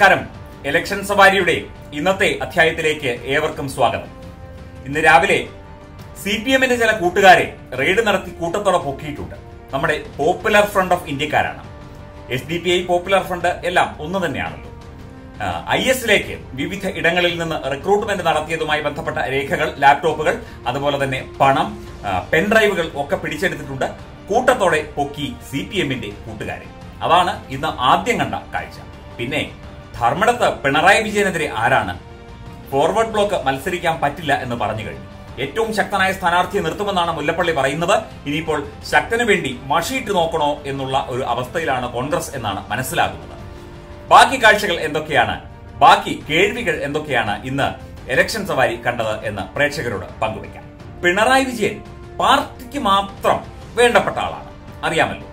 നമസ്കാരം ഇലക്ഷൻ സവാരിയുടെ ഇന്നത്തെ അധ്യായത്തിലേക്ക് ഏവർക്കും സ്വാഗതം ഇന്ന് രാവിലെ സി പി എമ്മിന്റെ ചില കൂട്ടുകാരെ റെയ്ഡ് നടത്തി കൂട്ടത്തോടെ പൊക്കിയിട്ടുണ്ട് നമ്മുടെ പോപ്പുലർ ഫ്രണ്ട് ഓഫ് ഇന്ത്യക്കാരാണ് S D P I popular front എല്ലാം ഒന്ന് തന്നെയാണല്ലോ ഐ എസിലേക്ക് വിവിധ ഇടങ്ങളിൽ നിന്ന് റിക്രൂട്ട്മെന്റ് നടത്തിയതുമായി ബന്ധപ്പെട്ട രേഖകൾ ലാപ്ടോപ്പുകൾ അതുപോലെ തന്നെ പണം ആ, പെൻഡ്രൈവുകൾ ഒക്കെ പിടിച്ചെടുത്തിട്ടുണ്ട് കൂട്ടത്തോടെ പൊക്കി സി പി എമ്മിന്റെ കൂട്ടുകാരെ അതാണ് ഇന്ന് ആദ്യം കണ്ട കാഴ്ച പിന്നെ ധർമ്മടത്ത് പിണറായി വിജയനെതിരെ ആരാണ് ഫോർവേഡ് ബ്ലോക്ക് മത്സരിക്കാൻ പറ്റില്ല എന്ന് പറഞ്ഞു കഴിഞ്ഞു ഏറ്റവും ശക്തനായ സ്ഥാനാർത്ഥിയെ നിർത്തുമെന്നാണ് മുല്ലപ്പള്ളി പറയുന്നത് ഇനിയിപ്പോൾ ശക്തന് വേണ്ടി മഷിയിട്ട് നോക്കണോ എന്നുള്ള ഒരു അവസ്ഥയിലാണ് കോൺഗ്രസ് എന്നാണ് മനസ്സിലാകുന്നത് ബാക്കി കാഴ്ചകൾ എന്തൊക്കെയാണ് ബാക്കി കേൾവികൾ എന്തൊക്കെയാണ് ഇന്ന് ഇലക്ഷൻ സവാരി കണ്ടത് എന്ന് പ്രേക്ഷകരോട് പങ്കുവയ്ക്കാം പിണറായി വിജയൻ പാർട്ടിക്ക് മാത്രം വേണ്ടപ്പെട്ട ആളാണ് അറിയാമല്ലോ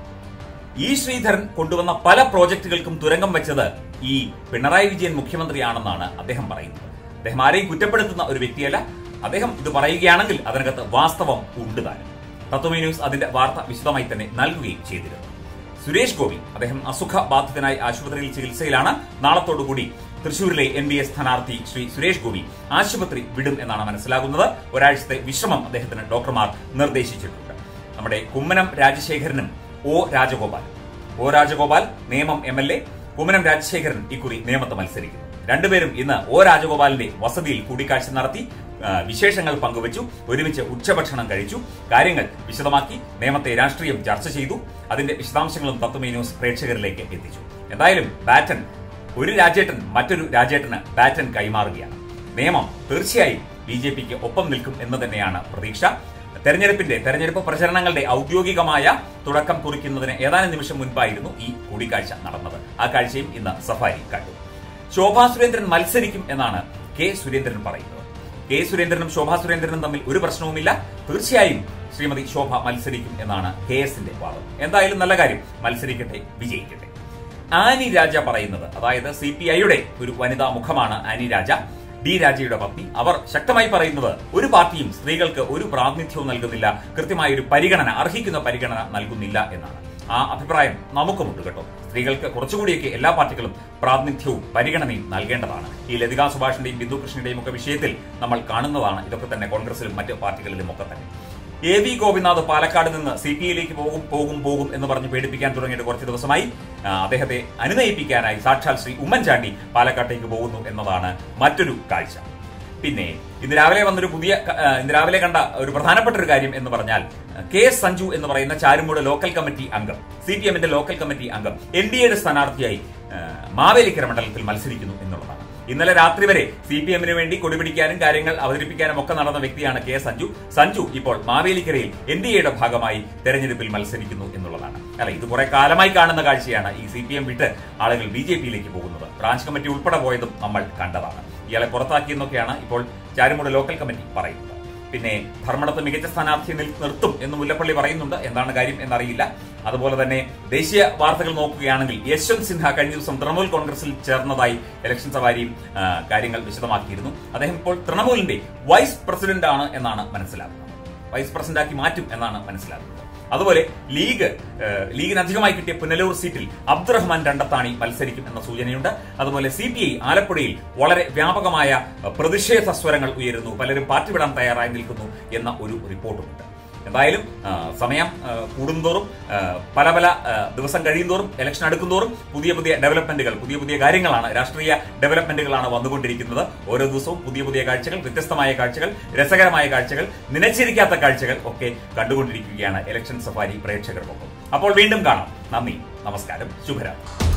ഇ ശ്രീധരൻ കൊണ്ടുവന്ന പല പ്രോജക്റ്റുകൾക്കും തുരങ്കം വെച്ചത് ഈ പിണറായി വിജയൻ മുഖ്യമന്ത്രിയാണെന്നാണ് അദ്ദേഹം പറയുന്നത് അദ്ദേഹം ആരെയും കുറ്റപ്പെടുത്തുന്ന ഒരു വ്യക്തിയല്ല അദ്ദേഹം ഇത് പറയുകയാണെങ്കിൽ അതിനകത്ത് വാസ്തവം ഉണ്ട് താനും തത്വമേ ന്യൂസ് അതിന്റെ വാർത്ത വിശദമായി തന്നെ നൽകുകയും ചെയ്തിരുന്നു സുരേഷ് ഗോപി അദ്ദേഹം അസുഖ ബാധിതനായി ആശുപത്രിയിൽ ചികിത്സയിലാണ് നാളത്തോടുകൂടി തൃശൂരിലെ എൻ ഡി എ സ്ഥാനാർത്ഥി ശ്രീ സുരേഷ് ഗോപി ആശുപത്രി വിടും എന്നാണ് മനസ്സിലാകുന്നത് ഒരാഴ്ചത്തെ വിശ്രമം അദ്ദേഹത്തിന് ഡോക്ടർമാർ നിർദ്ദേശിച്ചിട്ടുണ്ട് നമ്മുടെ കുമ്മനം രാജശേഖരനും O Rajagopal O Rajagopal Nemam M L A Kummanam Rajasekharan ഇക്കുറി നേമത്ത് മത്സരിക്കുന്നു രണ്ടുപേരും ഇന്ന് ഒ രാജഗോപാലിന്റെ വസതിയിൽ കൂടിക്കാഴ്ച നടത്തി ആ, വിശേഷങ്ങൾ പങ്കുവച്ചു ഒരുമിച്ച് ഉച്ചഭക്ഷണം കഴിച്ചു കാര്യങ്ങൾ വിശദമാക്കി നേമത്തെ രാഷ്ട്രീയം ചർച്ച ചെയ്തു അതിന്റെ വിശദാംശങ്ങളും തത്വമേ ന്യൂസ് പ്രേക്ഷകരിലേക്ക് എത്തിച്ചു എന്തായാലും ബാറ്റൻ ഒരു രാജേട്ടൻ മറ്റൊരു രാജേട്ടന് ബാറ്റൻ കൈമാറുകയാണ് നിയമം തീർച്ചയായും ബി ജെ പിക്ക് ഒപ്പം നിൽക്കും എന്ന് തന്നെയാണ് പ്രതീക്ഷ തെരഞ്ഞെടുപ്പിന്റെ തെരഞ്ഞെടുപ്പ് പ്രചരണങ്ങളുടെ ഔദ്യോഗികമായ തുടക്കം കുറിക്കുന്നതിന് ഏതാനും നിമിഷം മുൻപായിരുന്നു ഈ കൂടിക്കാഴ്ച നടന്നത് ആ കാഴ്ചയും ഇന്ന് സഫാരി കണ്ടു ശോഭാ സുരേന്ദ്രൻ മത്സരിക്കും എന്നാണ് കെ സുരേന്ദ്രൻ പറയുന്നത് കെ സുരേന്ദ്രനും ശോഭാ സുരേന്ദ്രനും തമ്മിൽ ഒരു പ്രശ്നവുമില്ല തീർച്ചയായും ശ്രീമതി ശോഭ മത്സരിക്കും എന്നാണ് കെ എസിന്റെ വാദം എന്തായാലും നല്ല കാര്യം മത്സരിക്കട്ടെ വിജയിക്കട്ടെ ആനി രാജ പറയുന്നത് അതായത് സി പി ഐയുടെ ഒരു വനിതാ മുഖമാണ് ആനി രാജ ഡി രാജയുടെ പത്നി അവർ ശക്തമായി പറയുന്നത് ഒരു പാർട്ടിയും സ്ത്രീകൾക്ക് ഒരു പ്രാതിനിധ്യവും നൽകുന്നില്ല കൃത്യമായ ഒരു പരിഗണന അർഹിക്കുന്ന പരിഗണന നൽകുന്നില്ല എന്നാണ് ആ അഭിപ്രായം നമുക്കുമുണ്ട് കേട്ടോ സ്ത്രീകൾക്ക് കുറച്ചുകൂടിയൊക്കെ എല്ലാ പാർട്ടികളും പ്രാതിനിധ്യവും പരിഗണനയും നൽകേണ്ടതാണ് ഈ ലതികാ സുഭാഷിന്റെയും ബിന്ദു കൃഷ്ണന്റെയും ഒക്കെ വിഷയത്തിൽ നമ്മൾ കാണുന്നതാണ് ഇതൊക്കെ തന്നെ കോൺഗ്രസിലും മറ്റ് പാർട്ടികളിലും ഒക്കെ തന്നെ എ വി ഗോപിനാഥ് പാലക്കാട് നിന്ന് സി പി ഐയിലേക്ക് പോകും പോകും പോകും എന്ന് പറഞ്ഞ് പേടിപ്പിക്കാൻ തുടങ്ങിയിട്ട് കുറച്ച് ദിവസമായി ആ, അദ്ദേഹത്തെ അനുനയിപ്പിക്കാനായി സാക്ഷാൽ ശ്രീ ഉമ്മൻചാണ്ടി പാലക്കാട്ടേക്ക് പോകുന്നു എന്നതാണ് മറ്റൊരു കാഴ്ച പിന്നെ ഇന്ന് രാവിലെ വന്നൊരു പുതിയ ക- ആ, ഇന്ന് രാവിലെ കണ്ട ഒരു പ്രധാനപ്പെട്ട ഒരു കാര്യം എന്ന് പറഞ്ഞാൽ കെ എസ് സഞ്ജു എന്ന് പറയുന്ന ചാരുമൂട് ലോക്കൽ കമ്മിറ്റി അംഗം സി പി എമ്മിന്റെ ലോക്കൽ കമ്മിറ്റി അംഗം എൻ ഡി എയുടെ സ്ഥാനാർത്ഥിയായി ആ, മാവേലിക്കര മണ്ഡലത്തിൽ മത്സരിക്കുന്നു എന്നുള്ളതാണ് ഇന്നലെ രാത്രി വരെ സി പി എമ്മിന് വേണ്ടി കൊടിപിടിക്കാനും കാര്യങ്ങൾ അവതരിപ്പിക്കാനും ഒക്കെ നടന്ന വ്യക്തിയാണ് കെ സഞ്ജു സഞ്ജു ഇപ്പോൾ മാവേലിക്കരയിൽ എൻ ഡി എയുടെ ഭാഗമായി തെരഞ്ഞെടുപ്പിൽ മത്സരിക്കുന്നു എന്നുള്ളതാണ് അല്ല ഇത് കുറെ കാലമായി കാണുന്ന കാഴ്ചയാണ് ഈ സി പി എം വിട്ട് ആളുകൾ ബി ജെ പിയിലേക്ക് പോകുന്നത് ബ്രാഞ്ച് കമ്മിറ്റി ഉൾപ്പെടെ പോയതും നമ്മൾ കണ്ടതാണ് ഇയാളെ പുറത്താക്കിയെന്നൊക്കെയാണ് ഇപ്പോൾ ചാരുമൂട് ലോക്കൽ കമ്മിറ്റി പറയുന്നത് പിന്നെ ധർമ്മടത്ത് മികച്ച സ്ഥാനാർത്ഥിയെ നിൽ- നിർത്തും എന്ന് മുല്ലപ്പള്ളി പറയുന്നുണ്ട് എന്താണ് കാര്യം എന്നറിയില്ല അതുപോലെ തന്നെ ദേശീയ വാർത്തകൾ നോക്കുകയാണെങ്കിൽ യശ്വന്ത് സിൻഹ കഴിഞ്ഞ ദിവസം തൃണമൂൽ കോൺഗ്രസിൽ ചേർന്നതായി ഇലക്ഷൻ സവാരിയും ആ, കാര്യങ്ങൾ വിശദമാക്കിയിരുന്നു അദ്ദേഹം ഇപ്പോൾ തൃണമൂലിന്റെ വൈസ് പ്രസിഡന്റ് ആണ് എന്നാണ് മനസ്സിലാക്കുന്നത് വൈസ് പ്രസിഡന്റാക്കി മാറ്റും എന്നാണ് മനസ്സിലാക്കുന്നത് അതുപോലെ ലീഗ് ഏഹ്, ലീഗിന് അധികമായി കിട്ടിയ പുനലൂർ സീറ്റിൽ അബ്ദുറഹ്മാൻ രണ്ടത്താണി മത്സരിക്കും എന്ന സൂചനയുണ്ട് അതുപോലെ സി പി ഐ ആലപ്പുഴയിൽ വളരെ വ്യാപകമായ ഏഹ്, പ്രതിഷേധ സ്വരങ്ങൾ ഉയരുന്നു പലരും പാർട്ടി വിടാൻ തയ്യാറായി നിൽക്കുന്നു എന്ന ഒരു റിപ്പോർട്ടുമുണ്ട് എന്തായാലും ആ, സമയം ആ, കൂടുന്തോറും ആ, പല പല ആ, ദിവസം കഴിയുന്തോറും ഇലക്ഷൻ അടുക്കുന്തോറും പുതിയ പുതിയ ഡെവലപ്മെന്റുകൾ പുതിയ പുതിയ കാര്യങ്ങളാണ് രാഷ്ട്രീയ ഡെവലപ്മെന്റുകളാണ് വന്നുകൊണ്ടിരിക്കുന്നത് ഓരോ ദിവസവും പുതിയ പുതിയ കാഴ്ചകൾ വ്യത്യസ്തമായ കാഴ്ചകൾ രസകരമായ കാഴ്ചകൾ നനച്ചിരിക്കാത്ത കാഴ്ചകൾ ഒക്കെ കണ്ടുകൊണ്ടിരിക്കുകയാണ് ഇലക്ഷൻ സഫാരി പ്രേക്ഷകർക്കൊപ്പം അപ്പോൾ വീണ്ടും കാണാം നന്ദി നമസ്കാരം ശുഭരാത്രി